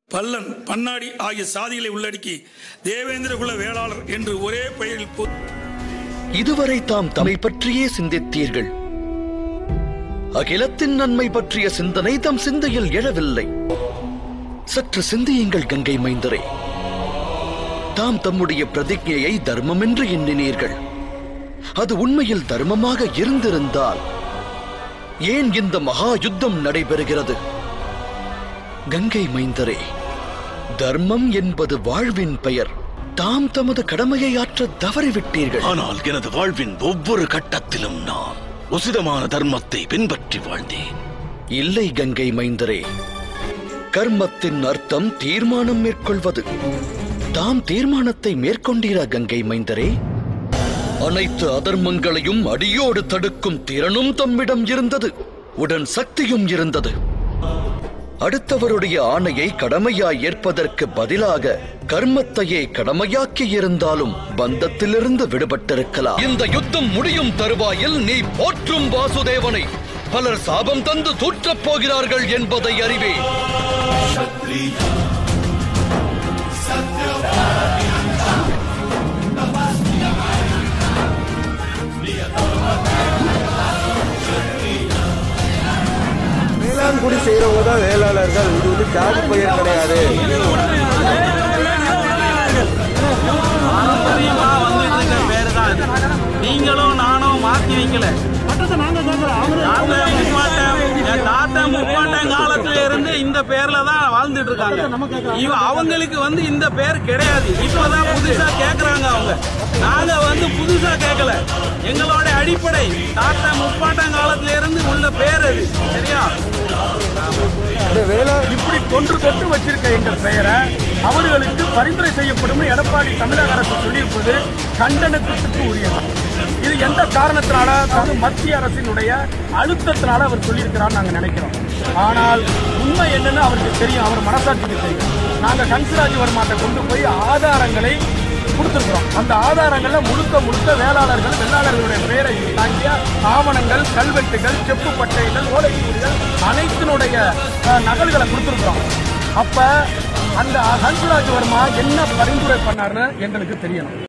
பல்லன் பன்னாடி ஆகிய சாதிகளை உள்ளடக்கி தேவேந்திரகுல வேளாளர் என்று ஒரே பெயரில் பொ- இதுவரை தாம் தம்மை பற்றியே சிந்தித்தீர்கள் அகிலத்தின் நன்மை பற்றிய சிந்தனை தம் சிந்தையில் எழவில்லை சற்று சிந்தியுங்கள் கங்கை மைந்தரே தாம் தம்முடைய பிரதிஜையை தர்மம் என்று எண்ணினீர்கள் அது உண்மையில் தர்மமாக இருந்திருந்தால் ஏன் இந்த மகா யுத்தம் நடைபெறுகிறது கங்கை மைந்தரே தர்மம் என்பது வாழ்வின் பெயர் தாம் தமது கடமையை ஆற்ற தவறிவிட்டீர்கள் ஆனால் எனது வாழ்வின் ஒவ்வொரு கட்டத்திலும் நான் உசிதமான தர்மத்தை பின்பற்றி வாழ்ந்தேன் இல்லை கங்கை மைந்தரே கர்மத்தின் அர்த்தம் தீர்மானம் மேற்கொள்வது தாம் தீர்மானத்தை மேற்கொண்டீரா கங்கை மைந்தரே அனைத்து அதர்மங்களையும் அடியோடு தடுக்கும் திறனும் தம்மிடம் இருந்தது உடன் சக்தியும் இருந்தது அடுத்தவருடைய ஆணையை கடமையாய் ஏற்பதற்கு பதிலாக கர்மத்தையே கடமையாக்கி இருந்தாலும் பந்தத்திலிருந்து விடுபட்டிருக்கலாம் இந்த யுத்தம் முடியும் தருவாயில் நீ போற்றும் வாசுதேவனை பலர் சாபம் தந்து தூற்றப் போகிறார்கள் என்பதை அறிவே வேளாண்குடி செய்யறவங்க தான் வேளாளர்கள் இது வந்து ஜாதி பெயர் கிடையாது பாரம்பரியமா வந்துட்டு இருக்க பேரு தான் இது. நீங்களும் நானும் மாத்தி வைக்கல தாத்தா முப்பாட்டன், என் தாத்தா முப்பாட்டன் காலத்துல இருந்து இந்த பேர்ல தான் வாழ்ந்துட்டு இருக்காங்க இவ அவங்களுக்கு வந்து இந்த பேர் கிடையாது இப்பதான் புதுசா கேக்குறாங்க அவங்க நாங்க வந்து புதுசா கேட்கல எங்களோட அடிப்படை தாத்தா முப்பாட்டன் காலத்துல இருந்து உள்ள பேர் அது சரியா இந்த வேளா இப்படி தொன்று தொட்டு வச்சிருக்க எங்கள் பெயரை அவர்களுக்கு பரிந்துரை செய்யப்படும் எடப்பாடி தமிழக அரசு சொல்லியிருப்பது கண்டனத்துக்கு உரியது இது எந்த காரணத்தினால அதாவது மத்திய அரசினுடைய அழுத்தத்தினால அவர் சொல்லியிருக்கிறார் நாங்க நினைக்கிறோம் ஆனால் உண்மை என்னன்னு அவருக்கு தெரியும் அவர் மனசாட்சிக்கு தெரியும் நாங்க கன்சிராஜ் வர்மாட்ட கொண்டு போய் ஆதாரங்களை கொடுத்துருக்கிறோம் அந்த ஆதாரங்கள்ல முழுக்க முழுக்க வேளாளர்கள் வெள்ளாளர்களுடைய பெயரை தாங்கிய ஆவணங்கள் கல்வெட்டுகள் செப்பு பட்டைகள் ஓலைச்சுவடிகள் அனைத்தினுடைய அஹ், நகல்களை கொடுத்துருக்கிறோம் அப்ப அந்த ஹன்சுராஜ் வர்மா என்ன பரிந்துரை பண்ணாருன்னு எங்களுக்கு தெரியணும்